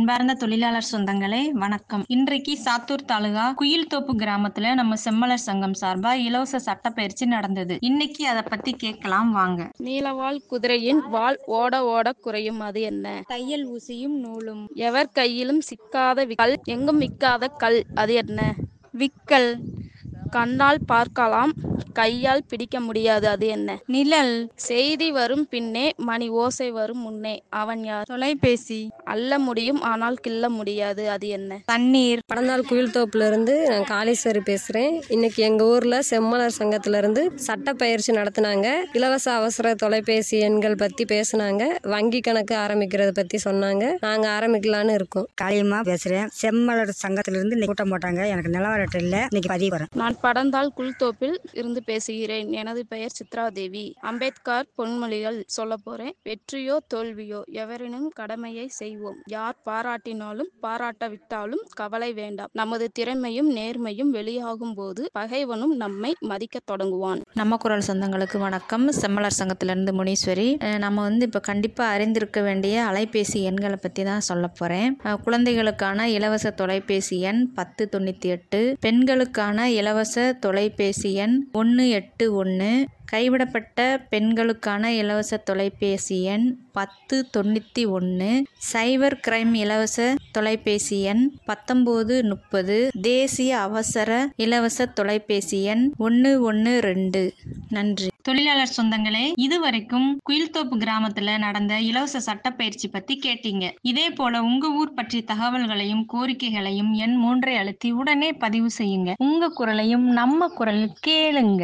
அன்பார்ந்த தொழிலாளர் சொந்தங்களே வணக்கம் இன்றைக்கு சாத்தூர் தாலுகா குயில்தோப்பு கிராமத்துல நம்ம செம்மலர் சங்கம் சார்பா இலவச சட்டப்பயிற்சி நடந்தது இன்னைக்கு அதை பத்தி கேட்கலாம் வாங்க நீலவால் குதிரையின் வால் ஓட ஓட குறையும் அது என்ன தையல் ஊசியும் நூலும் எவர் கையிலும் சிக்காத வி- கல் எங்கும் மிக்காத கல் அது என்ன விக்கல் கண்ணால் பார்க்கலாம் கையால் பிடிக்க முடியாது அது என்ன நிழல் செய்தி வரும் பின்னே மணி ஓசை வரும் முன்னே அவன் யார் தொலைபேசி அள்ள முடியும் ஆனால் கிள்ள முடியாது அது என்ன தண்ணீர் படந்தாள் குயில்தோப்புல இருந்து நான் காளீஸ்வரி பேசுகிறேன் இன்னைக்கு எங்கள் ஊரில் செம்மலர் சங்கத்துல இருந்து சட்டப்பயிற்சி நடத்துனாங்க இலவச அவசர தொலைபேசி எண்கள் பற்றி பேசுனாங்க வங்கி கணக்கு ஆரம்பிக்கிறத பற்றி சொன்னாங்க நாங்கள் ஆரம்பிக்கலான்னு இருக்கோம் காளியம்மா பேசுறேன் செம்மலர் சங்கத்திலிருந்து இன்னைக்கு கூட்டம் போட்டாங்க எனக்கு நிலவரட்டு இல்லை இன்னைக்கு பதிவு வரேன் நான் படந்தால் குல்தோப்பில் இருந்து பேசுகிறேன் எனது பெயர் சித்ரா தேவி அம்பேத்கர் பொன்மொழிகள் சொல்ல போறேன் வெற்றியோ தோல்வியோ எவரினும் கடமையை செய்வோம் யார் பாராட்டினாலும் பாராட்டவிட்டாலும் கவலை வேண்டாம் நமது திறமையும் நேர்மையும் வெளியாகும் போது பகைவனும் நம்மை மதிக்கத் தொடங்குவான் நம்ம குரல் சொந்தங்களுக்கு வணக்கம் செம்மலர் சங்கத்திலிருந்து முனீஸ்வரி அஹ் நம்ம வந்து இப்போ கண்டிப்பாக அறிந்திருக்க வேண்டிய அலைபேசி எண்களை பற்றி தான் சொல்ல போகிறேன் குழந்தைகளுக்கான இலவச தொலைபேசி எண் பத்து தொண்ணூற்றி எட்டு பெண்களுக்கான இலவச தொலைபேசி எண் ஒன்று எட்டு ஒன்று கைவிடப்பட்ட பெண்களுக்கான இலவச தொலைபேசி எண் பத்து தொண்ணூற்றி ஒன்று சைபர் கிரைம் இலவச தொலைபேசி எண் பத்தொம்போது முப்பது தேசிய அவசர இலவச தொலைபேசி எண் ஒன்று ஒன்று ரெண்டு நன்றி தொழிலாளர் சொந்தங்களே இதுவரைக்கும் குயில்தோப்பு கிராமத்துல நடந்த இலவச சட்டப்பயிற்சி பத்தி கேட்டீங்க இதே போல உங்க ஊர் பற்றிய தகவல்களையும் கோரிக்கைகளையும் எண் மூன்றை அழுத்தி உடனே பதிவு செய்யுங்க உங்க குரலையும் நம்ம குரல் கேளுங்க